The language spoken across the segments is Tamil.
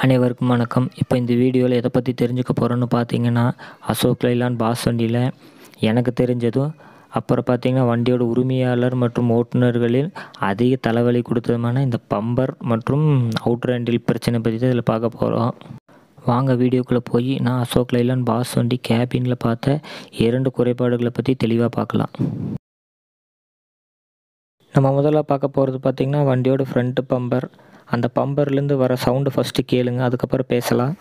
அனைவருக்கும் வணக்கம் இப்போ இந்த வீடியோவில் எதை பற்றி தெரிஞ்சுக்க போகிறோன்னு பார்த்தீங்கன்னா அசோக் லைலான் பாஸ் வண்டியில் எனக்கு தெரிஞ்சதும் அப்புறம் பார்த்தீங்கன்னா வண்டியோட உரிமையாளர் மற்றும் ஓட்டுநர்களில் அதிக தலைவலி கொடுத்ததுமான இந்த பம்பர் மற்றும் அவுட்ரு ஹேண்டில் பிரச்சனை பற்றி தான் இதில் பார்க்க போகிறோம் வாங்க வீடியோக்குள்ளே போய் நான் அசோக் லைலான் பாஸ் வண்டி கேபினில் பார்த்த இரண்டு குறைபாடுகளை பற்றி தெளிவாக பார்க்கலாம் நம்ம முதல்ல பார்க்க போகிறது பார்த்திங்கன்னா வண்டியோட ஃப்ரண்ட்டு பம்பர் அந்த பம்பர்லேருந்து வர சவுண்டு ஃபஸ்ட்டு கேளுங்க அதுக்கப்புறம் பேசலாம்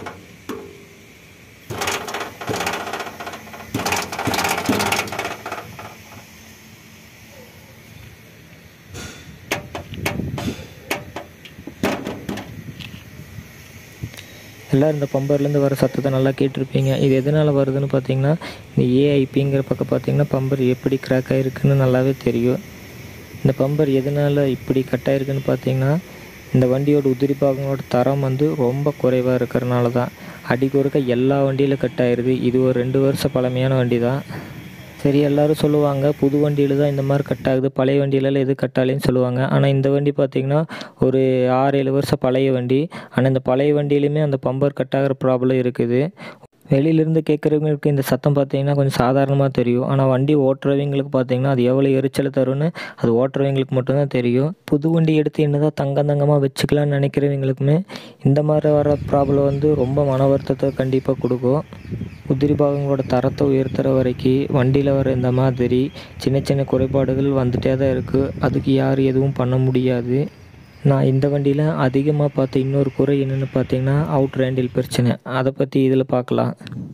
எல்லோரும் இந்த பம்பர்லேருந்து வர சத்தத்தை நல்லா கேட்டிருப்பீங்க இது எதனால் வருதுன்னு பார்த்தீங்கன்னா இந்த ஏஐபிங்கிற பக்கம் பார்த்தீங்கன்னா பம்பர் எப்படி கிராக் ஆகிருக்குன்னு நல்லாவே தெரியும் இந்த பம்பர் எதனால் இப்படி கட் ஆகிருக்குன்னு பார்த்தீங்கன்னா இந்த வண்டியோட உதிரி பாகங்களோட தரம் வந்து ரொம்ப குறைவாக இருக்கிறனால தான் அடிக்கு ஒருக்க எல்லா வண்டியிலும் கட் ஆயிடுது இது ஒரு ரெண்டு வருஷம் பழமையான வண்டி தான் சரி எல்லோரும் சொல்லுவாங்க புது வண்டியில் தான் இந்த மாதிரி கட் ஆகுது பழைய வண்டியிலலாம் எது கட் ஆகலைன்னு சொல்லுவாங்க ஆனால் இந்த வண்டி பார்த்திங்கன்னா ஒரு ஆறு ஏழு வருஷம் பழைய வண்டி ஆனால் இந்த பழைய வண்டியிலுமே அந்த பம்பர் கட் ஆகிற ப்ராப்ளம் இருக்குது வெளியிலேருந்து கேட்குறவங்களுக்கு இந்த சத்தம் பார்த்தீங்கன்னா கொஞ்சம் சாதாரணமாக தெரியும் ஆனால் வண்டி ஓட்டுறவங்களுக்கு பார்த்தீங்கன்னா அது எவ்வளோ எரிச்சல் தரும்னு அது ஓட்டுறவங்களுக்கு மட்டும்தான் தெரியும் புது வண்டி எடுத்து என்னதான் தங்கம் தங்கமாக வச்சுக்கலாம்னு நினைக்கிறவங்களுக்குமே இந்த மாதிரி வர ப்ராப்ளம் வந்து ரொம்ப மன வருத்தத்தை கண்டிப்பாக கொடுக்கும் உதிரி பாகங்களோட தரத்தை உயர்த்துற வரைக்கும் வண்டியில் வர இந்த மாதிரி சின்ன சின்ன குறைபாடுகள் வந்துட்டே தான் இருக்குது அதுக்கு யாரும் எதுவும் பண்ண முடியாது நான் இந்த வண்டியில் அதிகமாக பார்த்த இன்னொரு குறை என்னென்னு பார்த்தீங்கன்னா அவுட் ரேண்டில் பிரச்சனை அதை பற்றி இதில் பார்க்கலாம்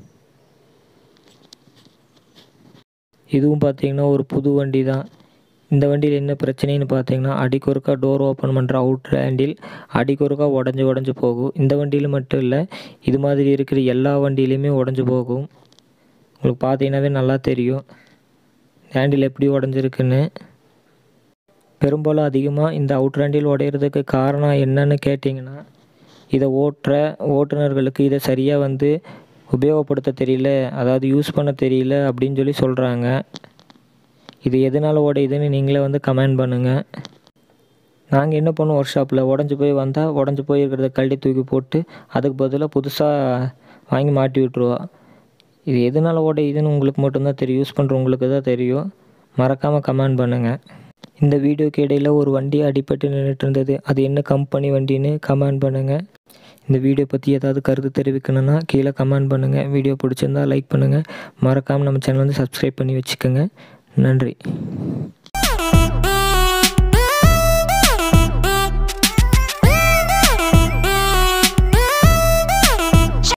இதுவும் பார்த்தீங்கன்னா ஒரு புது வண்டி தான் இந்த வண்டியில் என்ன பிரச்சனைன்னு பார்த்தீங்கன்னா அடிக்கொருக்கா டோர் ஓப்பன் பண்ணுற அவுட் ஹேண்டில் அடிக்கொருக்கா உடஞ்சி உடஞ்சி போகும் இந்த வண்டியில் மட்டும் இல்லை இது மாதிரி இருக்கிற எல்லா வண்டியிலையுமே உடஞ்சி போகும் உங்களுக்கு பார்த்தீங்கன்னாவே நல்லா தெரியும் ஹேண்டில் எப்படி உடஞ்சிருக்குன்னு பெரும்பாலும் அதிகமாக இந்த அவுட் ஹேண்டில் உடையிறதுக்கு காரணம் என்னன்னு கேட்டிங்கன்னா இதை ஓட்டுற ஓட்டுநர்களுக்கு இதை சரியாக வந்து உபயோகப்படுத்த தெரியல அதாவது யூஸ் பண்ண தெரியல அப்படின்னு சொல்லி சொல்கிறாங்க இது எதனால் உடையுதுன்னு நீங்களே வந்து கமெண்ட் பண்ணுங்கள் நாங்கள் என்ன பண்ணுவோம் ஒர்க் ஷாப்பில் உடஞ்சி போய் வந்தால் உடஞ்சி போய் இருக்கிறத கழட்டி தூக்கி போட்டு அதுக்கு பதிலாக புதுசாக வாங்கி மாட்டி விட்ருவோம் இது எதனால் உடையுதுன்னு உங்களுக்கு மட்டும்தான் தெரியும் யூஸ் பண்ணுறவங்களுக்கு தான் தெரியும் மறக்காமல் கமெண்ட் பண்ணுங்கள் இந்த வீடியோக்கு இடையில் ஒரு வண்டி அடிபட்டு நின்றுட்டு இருந்தது அது என்ன கம்பெனி வண்டின்னு கமெண்ட் பண்ணுங்கள் இந்த வீடியோ பற்றி ஏதாவது கருத்து தெரிவிக்கணும்னா கீழே கமெண்ட் பண்ணுங்கள் வீடியோ பிடிச்சிருந்தா லைக் பண்ணுங்கள் மறக்காமல் நம்ம சேனல் வந்து சப்ஸ்கிரைப் பண்ணி வச்சுக்கோங்க நன்றி